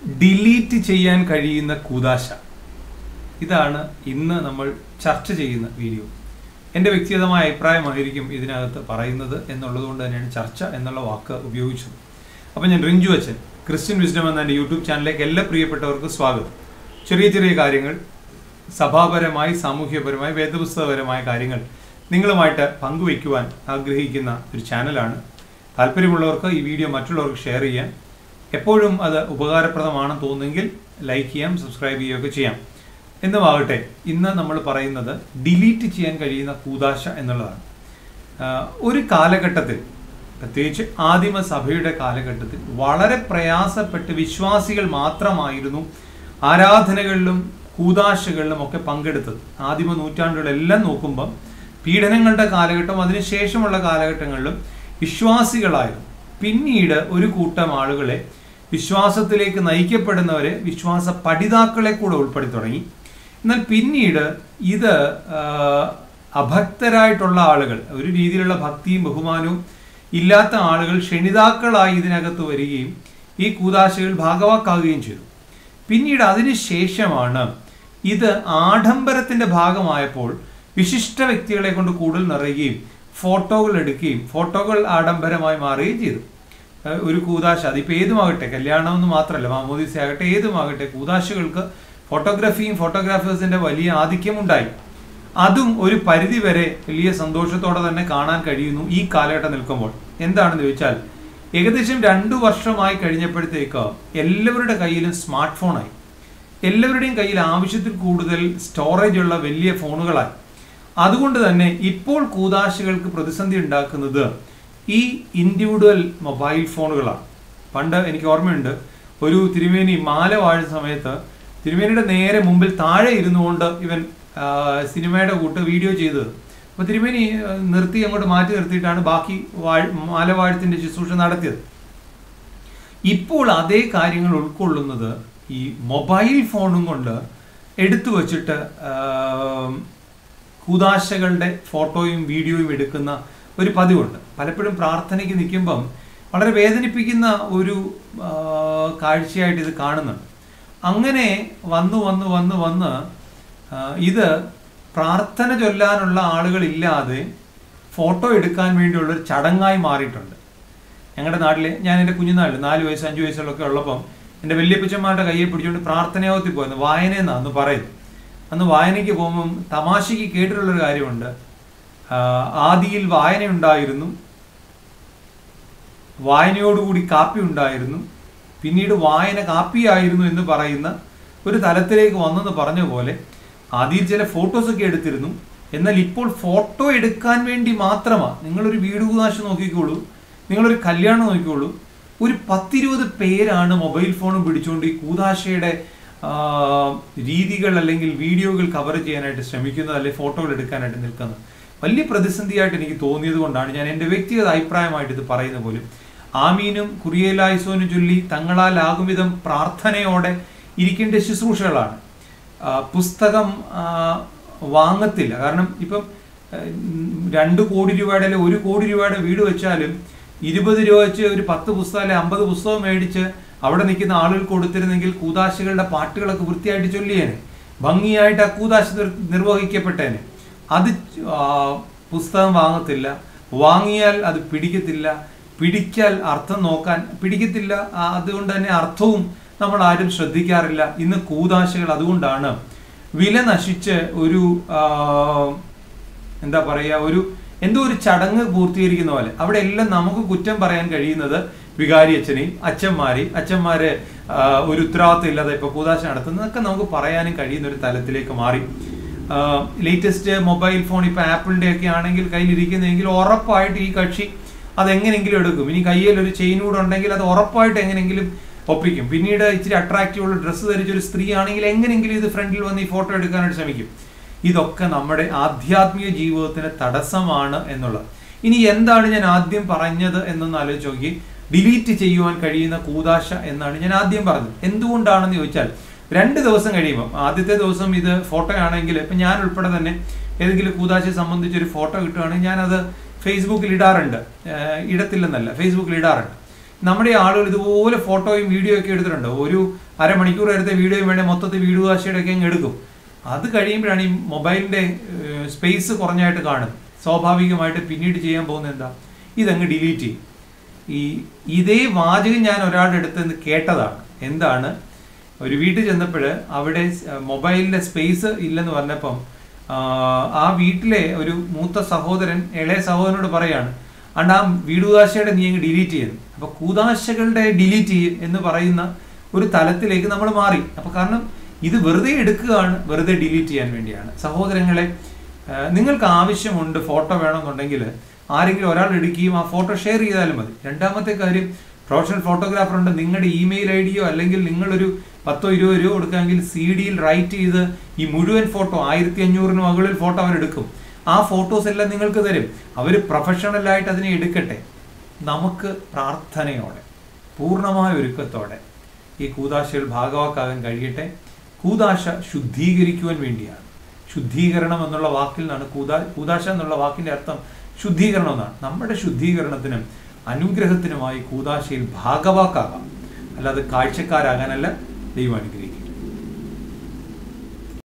delete ചെയ്യാൻ കഴിയുന്ന കൂതാശ ഇതാണ് ഇന്ന് നമ്മൾ ചർച്ച ചെയ്യുന്ന വീഡിയോ എൻ്റെ വ്യക്തിഗതമായ അഭിപ്രായമായിരിക്കും ഇതിനകത്ത് പറയുന്നത് എന്നുള്ളത് കൊണ്ട് തന്നെയാണ് ചർച്ച എന്നുള്ള വാക്ക് ഉപയോഗിച്ചത് അപ്പം ഞാൻ റിഞ്ചു അച്ഛൻ ക്രിസ്ത്യൻ വിസ്ഡം എന്ന എൻ്റെ യൂട്യൂബ് ചാനലിലേക്ക് എല്ലാ പ്രിയപ്പെട്ടവർക്കും സ്വാഗതം ചെറിയ ചെറിയ കാര്യങ്ങൾ സഭാപരമായി സാമൂഹ്യപരമായി വേദപുസ്തകപരമായ കാര്യങ്ങൾ നിങ്ങളുമായിട്ട് പങ്കുവയ്ക്കുവാൻ ആഗ്രഹിക്കുന്ന ഒരു ചാനലാണ് താല്പര്യമുള്ളവർക്ക് ഈ വീഡിയോ മറ്റുള്ളവർക്ക് ഷെയർ ചെയ്യാം എപ്പോഴും അത് ഉപകാരപ്രദമാണെന്ന് തോന്നുമെങ്കിൽ ലൈക്ക് ചെയ്യാം സബ്സ്ക്രൈബ് ചെയ്യുകയൊക്കെ ചെയ്യാം എന്നുമാകട്ടെ ഇന്ന് നമ്മൾ പറയുന്നത് ഡിലീറ്റ് ചെയ്യാൻ കഴിയുന്ന കൂതാശ എന്നുള്ളതാണ് ആഹ് ഒരു കാലഘട്ടത്തിൽ പ്രത്യേകിച്ച് ആദിമ സഭയുടെ കാലഘട്ടത്തിൽ വളരെ പ്രയാസപ്പെട്ട് വിശ്വാസികൾ മാത്രമായിരുന്നു ആരാധനകളിലും കൂതാശകളിലും ഒക്കെ പങ്കെടുത്തത് ആദിമ നൂറ്റാണ്ടുകളെല്ലാം നോക്കുമ്പം പീഡനങ്ങളുടെ കാലഘട്ടം അതിനുശേഷമുള്ള കാലഘട്ടങ്ങളിലും വിശ്വാസികളായിരുന്നു പിന്നീട് ഒരു കൂട്ടം ആളുകളെ വിശ്വാസത്തിലേക്ക് നയിക്കപ്പെടുന്നവരെ വിശ്വാസ പഠിതാക്കളെ കൂടെ ഉൾപ്പെടുത്തി തുടങ്ങി എന്നാൽ പിന്നീട് ഇത് ആ, അഭക്തരായിട്ടുള്ള ആളുകൾ ഒരു രീതിയിലുള്ള ഭക്തിയും ബഹുമാനവും ഇല്ലാത്ത ആളുകൾ ക്ഷണിതാക്കളായി ഇതിനകത്ത് വരികയും ഈ കൂതാശകൾ ഭാഗവാക്കാവുകയും ചെയ്തു പിന്നീട് അതിനുശേഷമാണ് ഇത് ആഡംബരത്തിന്റെ ഭാഗമായപ്പോൾ വിശിഷ്ട വ്യക്തികളെ കൊണ്ട് കൂടുതൽ നിറയുകയും ഫോട്ടോകൾ എടുക്കുകയും ഫോട്ടോകൾ ആഡംബരമായി മാറുകയും ചെയ്തു ഏഹ് ഒരു കൂതാശ അതിപ്പോൾ ഏതുമാകട്ടെ കല്യാണം എന്ന് മാത്രമല്ല മാമോദിസ ആകട്ടെ ഏതുമാകട്ടെ കൂതാശകൾക്ക് ഫോട്ടോഗ്രാഫിയും ഫോട്ടോഗ്രാഫേഴ്സിന്റെ വലിയ ആധിക്യമുണ്ടായി അതും ഒരു പരിധി വരെ വലിയ സന്തോഷത്തോടെ തന്നെ കാണാൻ കഴിയുന്നു ഈ കാലഘട്ടം നിൽക്കുമ്പോൾ എന്താണെന്ന് ചോദിച്ചാൽ ഏകദേശം രണ്ടു വർഷമായി കഴിഞ്ഞപ്പോഴത്തേക്ക് എല്ലാവരുടെ കയ്യിലും സ്മാർട്ട് ഫോണായി എല്ലാവരുടെയും കയ്യിൽ ആവശ്യത്തിൽ കൂടുതൽ സ്റ്റോറേജ് ഉള്ള വലിയ ഫോണുകളായി അതുകൊണ്ട് തന്നെ ഇപ്പോൾ കൂതാശകൾക്ക് പ്രതിസന്ധി ഉണ്ടാക്കുന്നത് ഈ ഇൻഡിവിജ്വൽ മൊബൈൽ ഫോണുകളാണ് പണ്ട് എനിക്ക് ഓർമ്മയുണ്ട് ഒരു തിരുമേനി മാല വാഴുന്ന സമയത്ത് തിരുമേനിയുടെ നേരെ മുമ്പിൽ താഴെ ഇരുന്നുകൊണ്ട് ഇവൻ ആ, സിനിമയുടെ കൂട്ട് വീഡിയോ ചെയ്തത് അപ്പോൾ തിരുമേനി ആ, നിർത്തി അങ്ങോട്ട് മാറ്റി നിർത്തിയിട്ടാണ് ബാക്കി വാഴ് മാല വാഴത്തിന്റെ ശുശ്രൂഷ നടത്തിയത് ഇപ്പോൾ അതേ കാര്യങ്ങൾ ഉൾക്കൊള്ളുന്നത് ഈ മൊബൈൽ ഫോണും കൊണ്ട് എടുത്തു വച്ചിട്ട് ആം, കൂതാശകളുടെ ഫോട്ടോയും വീഡിയോയും എടുക്കുന്ന ഒരു പതിവുണ്ട് പലപ്പോഴും പ്രാർത്ഥനയ്ക്ക് നിൽക്കുമ്പം വളരെ വേദനിപ്പിക്കുന്ന ഒരു ആ, കാഴ്ചയായിട്ട് ഇത് കാണുന്നുണ്ട് അങ്ങനെ വന്നു വന്നു വന്നു വന്ന് ആ, ഇത് പ്രാർത്ഥന ചൊല്ലാനുള്ള ആളുകളില്ലാതെ ഫോട്ടോ എടുക്കാൻ വേണ്ടിയുള്ള ഒരു ചടങ്ങായി മാറിയിട്ടുണ്ട് ഞങ്ങളുടെ നാട്ടിൽ ഞാൻ എൻ്റെ കുഞ്ഞുനാളിൽ നാല് വയസ്സ് അഞ്ച് വയസ്സുകളൊക്കെ ഉള്ളപ്പം എൻ്റെ വല്യപ്പച്ചന്മാരുടെ കയ്യെ പിടിച്ചുകൊണ്ട് പ്രാർത്ഥനയോത്തിൽ പോയിരുന്നു വായനയെന്നാണ് അന്ന് പറയുന്നത് അന്ന് വായനയ്ക്ക് പോകുമ്പം തമാശയ്ക്ക് കേട്ടിട്ടുള്ളൊരു കാര്യമുണ്ട് ആ, ആദിയിൽ വായന ഉണ്ടായിരുന്നു വായനയോടുകൂടി കാപ്പി ഉണ്ടായിരുന്നു പിന്നീട് വായന കാപ്പിയായിരുന്നു എന്ന് പറയുന്ന ഒരു തലത്തിലേക്ക് വന്നെന്ന് പറഞ്ഞ പോലെ ആദ്യം ചില ഫോട്ടോസ് ഒക്കെ എടുത്തിരുന്നു എന്നാൽ ഇപ്പോൾ ഫോട്ടോ എടുക്കാൻ വേണ്ടി മാത്രമാണ് നിങ്ങളൊരു വീട് കൂതാശ നോക്കിക്കോളൂ നിങ്ങളൊരു കല്യാണം നോക്കിക്കോളൂ ഒരു പത്തിരുപത് പേരാണ് മൊബൈൽ ഫോണും പിടിച്ചുകൊണ്ട് ഈ കൂതാശയുടെ ആ, രീതികൾ അല്ലെങ്കിൽ വീഡിയോകൾ കവർ ചെയ്യാനായിട്ട് ശ്രമിക്കുന്നത് അല്ലെങ്കിൽ ഫോട്ടോകൾ എടുക്കാനായിട്ട് നിൽക്കുന്നത് വലിയ പ്രതിസന്ധിയായിട്ട് എനിക്ക് തോന്നിയത് കൊണ്ടാണ് ഞാൻ എൻ്റെ വ്യക്തിഗത അഭിപ്രായമായിട്ട് ഇത് പറയുന്ന പോലും ആമീനും കുറിയേലായുസോനും ചൊല്ലി തങ്ങളാലാകും വിധം പ്രാർത്ഥനയോടെ ഇരിക്കേണ്ട ശുശ്രൂഷകളാണ് ആ, പുസ്തകം ആ, വാങ്ങത്തില്ല കാരണം ഇപ്പം ആ, രണ്ട് കോടി രൂപയുടെ അല്ലെങ്കിൽ ഒരു കോടി രൂപയുടെ വീട് വെച്ചാലും ഇരുപത് രൂപ വെച്ച് ഒരു പത്ത് പുസ്തകം അല്ലെങ്കിൽ അമ്പത് പുസ്തകം മേടിച്ച് അവിടെ നിൽക്കുന്ന ആളുകൾ കൊടുത്തിരുന്നെങ്കിൽ കൂതാശകളുടെ പാട്ടുകളൊക്കെ വൃത്തിയായിട്ട് ചൊല്ലിയേനെ ഭംഗിയായിട്ട് ആ കൂതാശ നിർ- നിർവഹിക്കപ്പെട്ടേനെ അത് ആ, പുസ്തകം വാങ്ങത്തില്ല വാങ്ങിയാൽ അത് പിടിക്കത്തില്ല പിടിച്ചാൽ അർത്ഥം നോക്കാൻ പിടിക്കത്തില്ല ആ, അതുകൊണ്ട് തന്നെ അർത്ഥവും നമ്മൾ ആരും ശ്രദ്ധിക്കാറില്ല ഇന്ന് കൂതാശകൾ അതുകൊണ്ടാണ് വില നശിച്ച് ഒരു ആ, എന്താ പറയുക ഒരു എന്തോ ഒരു ചടങ്ങ് പൂർത്തീകരിക്കുന്ന പോലെ അവിടെ എല്ലാം നമുക്ക് കുറ്റം പറയാൻ കഴിയുന്നത് വികാരി അച്ഛനെയും അച്ഛന്മാരെയും അച്ഛന്മാരെ ആ, ഒരു ഉത്തരവാദിത്തം ഇല്ലാതെ ഇപ്പൊ കൂതാശ നടത്തുന്നതൊക്കെ നമുക്ക് പറയാനും കഴിയുന്ന ഒരു തലത്തിലേക്ക് മാറി ലേറ്റസ്റ്റ് മൊബൈൽ ഫോൺ ഇപ്പൊ ആപ്പിളിന്റെ ഒക്കെ ആണെങ്കിൽ കയ്യിലിരിക്കുന്നതെങ്കിൽ ഉറപ്പായിട്ട് ഈ കക്ഷി അതെങ്ങനെങ്കിലും എടുക്കും ഇനി കയ്യിൽ ഒരു ചെയിൻ കൂടെ ഉണ്ടെങ്കിൽ അത് ഉറപ്പായിട്ട് എങ്ങനെയെങ്കിലും ഒപ്പിക്കും പിന്നീട് ഇച്ചിരി അട്രാക്റ്റീവ് ഉള്ള ഡ്രസ്സ് ധരിച്ച ഒരു സ്ത്രീ ആണെങ്കിൽ എങ്ങനെയെങ്കിലും ഇത് ഫ്രണ്ടിൽ വന്ന് ഈ ഫോട്ടോ എടുക്കാനായിട്ട് ശ്രമിക്കും ഇതൊക്കെ നമ്മുടെ ആധ്യാത്മിക ജീവിതത്തിന് തടസ്സമാണ് എന്നുള്ളത് ഇനി എന്താണ് ഞാൻ ആദ്യം പറഞ്ഞത് എന്നൊന്ന് ആലോചിച്ച് നോക്കി ഡിലീറ്റ് ചെയ്യുവാൻ കഴിയുന്ന കൂതാശ എന്നാണ് ഞാൻ ആദ്യം പറഞ്ഞത് എന്തുകൊണ്ടാണെന്ന് ചോദിച്ചാൽ രണ്ട് ദിവസം കഴിയുമ്പോൾ ആദ്യത്തെ ദിവസം ഇത് ഫോട്ടോ ആണെങ്കിൽ ഇപ്പം ഞാൻ ഉൾപ്പെടെ തന്നെ ഏതെങ്കിലും കൂതാശയെ സംബന്ധിച്ച് ഒരു ഫോട്ടോ കിട്ടുകയാണെങ്കിൽ ഞാനത് ഫേസ്ബുക്കിൽ ഇടാറുണ്ട് ഏഹ് ഇടത്തില്ലെന്നല്ല ഫേസ്ബുക്കിൽ ഇടാറുണ്ട് നമ്മുടെ ആളുകൾ ഇതുപോലെ ഫോട്ടോയും വീഡിയോ ഒക്കെ എടുത്തിട്ടുണ്ട് ഒരു അരമണിക്കൂർ എടുത്ത വീഡിയോയും വേണേൽ മൊത്തത്തിൽ വീഡിയോ കാശയുടെ ഒക്കെ അങ്ങ് എടുക്കും അത് കഴിയുമ്പോഴാണ് ഈ മൊബൈലിന്റെ സ്പേസ് കുറഞ്ഞായിട്ട് കാണും സ്വാഭാവികമായിട്ട് പിന്നീട് ചെയ്യാൻ പോകുന്നത് എന്താ ഇതങ്ങ് ഡിലീറ്റ് ചെയ്യും ഈ ഇതേ വാചകം ഞാൻ ഒരാളുടെ അടുത്ത് നിന്ന് കേട്ടതാണ് എന്താണ് ഒരു വീട്ടിൽ ചെന്നപ്പോൾ അവിടെ മൊബൈലിന്റെ സ്പേസ് ഇല്ലെന്ന് പറഞ്ഞപ്പം ആ, ആ വീട്ടിലെ ഒരു മൂത്ത സഹോദരൻ ഇളയ സഹോദരനോട് പറയാണ് അണ്ട് ആ വീടുകാശയുടെ നീ അങ്ങ് ഡിലീറ്റ് ചെയ്യുന്നു അപ്പൊ കൂതാശകളുടെ ഡിലീറ്റ് ചെയ്യും എന്ന് പറയുന്ന ഒരു തലത്തിലേക്ക് നമ്മൾ മാറി അപ്പൊ കാരണം ഇത് വെറുതെ എടുക്കുകയാണ് വെറുതെ ഡിലീറ്റ് ചെയ്യാൻ വേണ്ടിയാണ് സഹോദരങ്ങളെ ആ, നിങ്ങൾക്ക് ആവശ്യമുണ്ട് ഫോട്ടോ വേണമെന്നുണ്ടെങ്കിൽ ആരെങ്കിലും ഒരാൾ എടുക്കുകയും ആ ഫോട്ടോ ഷെയർ ചെയ്താലും മതി രണ്ടാമത്തെ കാര്യം പ്രൊഫഷണൽ ഫോട്ടോഗ്രാഫർ ഉണ്ട് നിങ്ങളുടെ ഇമെയിൽ ഐ ഡിയോ അല്ലെങ്കിൽ നിങ്ങളൊരു പത്തോ ഇരുപത് രൂപ കൊടുക്കാമെങ്കിൽ സി ഡിയിൽ റൈറ്റ് ചെയ്ത് ഈ മുഴുവൻ ഫോട്ടോ ആയിരത്തി അഞ്ഞൂറിന് മുകളിൽ ഫോട്ടോ അവരെടുക്കും ആ ഫോട്ടോസ് എല്ലാം നിങ്ങൾക്ക് തരും അവർ പ്രൊഫഷണലായിട്ട് അതിനെ എടുക്കട്ടെ നമുക്ക് പ്രാർത്ഥനയോടെ പൂർണ്ണമായ ഒരുക്കത്തോടെ ഈ കൂതാശകൾ ഭാഗവാക്കാകാൻ കഴിയട്ടെ കൂതാശ ശുദ്ധീകരിക്കുവാൻ വേണ്ടിയാണ് ശുദ്ധീകരണം എന്നുള്ള വാക്കിൽ നിന്നാണ് കൂതാ കൂതാശ എന്നുള്ള വാക്കിന്റെ അർത്ഥം ശുദ്ധീകരണം എന്നാണ് നമ്മുടെ ശുദ്ധീകരണത്തിനും അനുഗ്രഹത്തിനുമായി കൂതാശയിൽ ഭാഗവാക്കാകാം അല്ലാതെ കാഴ്ചക്കാരാകാനല്ല ദൈവം അനുഗ്രഹിക്കും